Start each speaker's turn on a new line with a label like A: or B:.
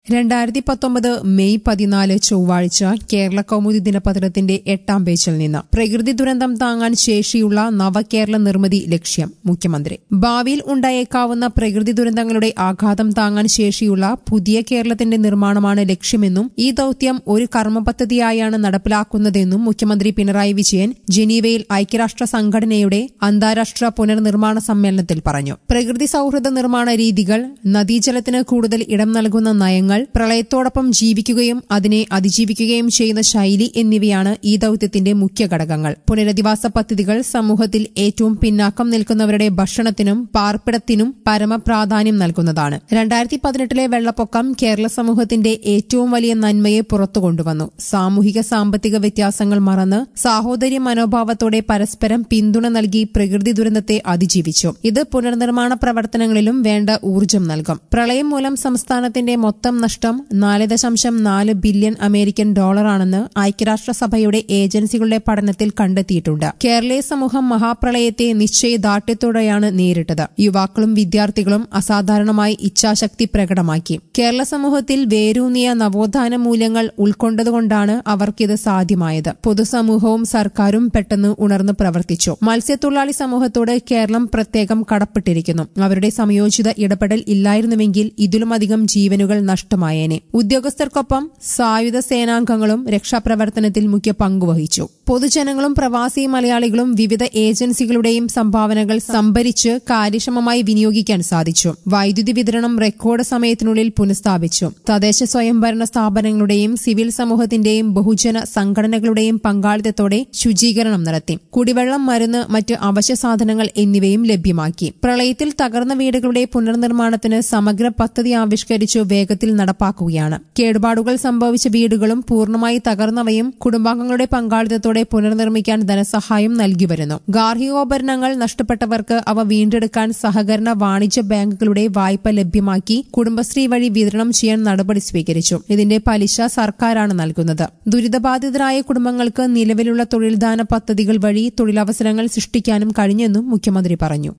A: രണ്ടായിരത്തി പത്തൊമ്പത് മെയ് പതിനാല് ചൊവ്വാഴ്ച കേരള കൗമുദി ദിനപത്രത്തിന്റെ എട്ടാം പേജിൽ നിന്ന് പ്രകൃതി ദുരന്തം താങ്ങാൻ ശേഷിയുള്ള നവകേരള നിർമ്മിതി ലക്ഷ്യം മുഖ്യമന്ത്രി ഭാവിയിൽ ഉണ്ടായേക്കാവുന്ന പ്രകൃതി ദുരന്തങ്ങളുടെ ആഘാതം താങ്ങാൻ ശേഷിയുള്ള പുതിയ കേരളത്തിന്റെ നിർമ്മാണമാണ് ലക്ഷ്യമെന്നും ഈ ദൌത്യം ഒരു കർമ്മ പദ്ധതിയായാണ് നടപ്പിലാക്കുന്നതെന്നും മുഖ്യമന്ത്രി പിണറായി വിജയൻ ജനീവയിൽ ഐക്യരാഷ്ട്ര സംഘടനയുടെ അന്താരാഷ്ട്ര പുനർനിർമ്മാണ സമ്മേളനത്തിൽ പറഞ്ഞു പ്രകൃതി സൌഹൃദ നിർമ്മാണ രീതികൾ നദീജലത്തിന് കൂടുതൽ ഇടം നൽകുന്ന നയങ്ങൾ പ്രളയത്തോടൊപ്പം ജീവിക്കുകയും അതിനെ അതിജീവിക്കുകയും ചെയ്യുന്ന ശൈലി എന്നിവയാണ് ഈ ദൌത്യത്തിന്റെ മുഖ്യ ഘടകങ്ങൾ പുനരധിവാസ പദ്ധതികൾ സമൂഹത്തിൽ ഏറ്റവും പിന്നാക്കം നിൽക്കുന്നവരുടെ ഭക്ഷണത്തിനും പാർപ്പിടത്തിനും പരമപ്രാധാന്യം നൽകുന്നതാണ് രണ്ടായിരത്തി പതിനെട്ടിലെ വെള്ളപ്പൊക്കം കേരള സമൂഹത്തിന്റെ ഏറ്റവും വലിയ നന്മയെ പുറത്തുകൊണ്ടുവന്നു സാമൂഹിക സാമ്പത്തിക വ്യത്യാസങ്ങൾ മറന്ന് സാഹോദര്യ മനോഭാവത്തോടെ പരസ്പരം പിന്തുണ നൽകി പ്രകൃതി ദുരന്തത്തെ അതിജീവിച്ചു ഇത് പുനർനിർമ്മാണ പ്രവർത്തനങ്ങളിലും വേണ്ട ഊർജ്ജം നൽകും പ്രളയം മൂലം സംസ്ഥാനത്തിന്റെ മൊത്തം നഷ്ടം നാല് ദശാംശം നാല് ബില്യൺ അമേരിക്കൻ ഡോളറാണെന്ന് ഐക്യരാഷ്ട്രസഭയുടെ ഏജൻസികളുടെ പഠനത്തിൽ കണ്ടെത്തിയിട്ടുണ്ട് കേരളീയ സമൂഹം മഹാപ്രളയത്തെ നിശ്ചയദാർഢ്യത്തോടെയാണ് നേരിട്ടത് യുവാക്കളും വിദ്യാർത്ഥികളും അസാധാരണമായി ഇച്ഛാശക്തി പ്രകടമാക്കി കേരള സമൂഹത്തിൽ വേരൂന്നിയ നവോത്ഥാന മൂല്യങ്ങൾ ഉൾക്കൊണ്ടതുകൊണ്ടാണ് അവർക്കിത് സാധ്യമായത് പൊതുസമൂഹവും സർക്കാരും പെട്ടെന്ന് ഉണർന്നു പ്രവർത്തിച്ചു മത്സ്യത്തൊഴിലാളി സമൂഹത്തോട് കേരളം പ്രത്യേകം കടപ്പെട്ടിരിക്കുന്നു അവരുടെ സംയോജിത ഇടപെടൽ ഇല്ലായിരുന്നുവെങ്കിൽ ഇതിലുമധികം ജീവനുകൾ നഷ്ടമായേനെ ഉദ്യോഗസ്ഥർക്കൊപ്പം സായുധ സേനാംഗങ്ങളും രക്ഷാപ്രവർത്തനത്തിൽ മുഖ്യ പങ്കുവഹിച്ചു പൊതുജനങ്ങളും പ്രവാസി മലയാളികളും വിവിധ ഏജൻസികളുടെയും സംഭാവനകൾ സംഭരിച്ച് കാര്യക്ഷമമായി വിനിയോഗിക്കാൻ സാധിച്ചു വൈദ്യുതി വിതരണം റെക്കോർഡ് സമയത്തിനുള്ളിൽ പുനഃസ്ഥാപിച്ചു തദ്ദേശ സ്വയംഭരണ സ്ഥാപനങ്ങളുടെയും സിവിൽ സമൂഹത്തിന്റെയും ബഹുജന സംഘടനകളുടെയും പങ്കാളിത്തത്തോടെ ശുചീകരണം നടത്തി കുടിവെള്ളം മരുന്ന് മറ്റ് അവശ്യ സാധനങ്ങൾ എന്നിവയും ലഭ്യമാക്കി പ്രളയത്തിൽ തകർന്ന വീടുകളുടെ പുനർനിർമ്മാണത്തിന് സമഗ്ര പദ്ധതി ആവിഷ്കരിച്ചു വേഗത്തിൽ നടപ്പാക്കുകയാണ് കേടുപാടുകൾ സംഭവിച്ച വീടുകളും പൂർണ്ണമായി തകർന്നവയും കുടുംബാംഗങ്ങളുടെ പങ്കാളിത്തത്തോടെ പുനർനിർമ്മിക്കാൻ ധനസഹായം നൽകി വരുന്നു ഗാർഹികോപകരണങ്ങൾ നഷ്ടപ്പെട്ടവർക്ക് അവ വീണ്ടെടുക്കാൻ സഹകരണ വാണിജ്യ ബാങ്കുകളുടെ വായ്പ ലഭ്യമാക്കി കുടുംബശ്രീ വഴി വിതരണം ചെയ്യാൻ നടപടി സ്വീകരിച്ചു ഇതിന്റെ പലിശ സർക്കാരാണ് നൽകുന്നത് ദുരിതബാധിതരായ കുടുംബങ്ങൾക്ക് നിലവിലുള്ള തൊഴിൽദാന പദ്ധതികൾ വഴി തൊഴിലവസരങ്ങൾ സൃഷ്ടിക്കാനും കഴിഞ്ഞെന്നും മുഖ്യമന്ത്രി പറഞ്ഞു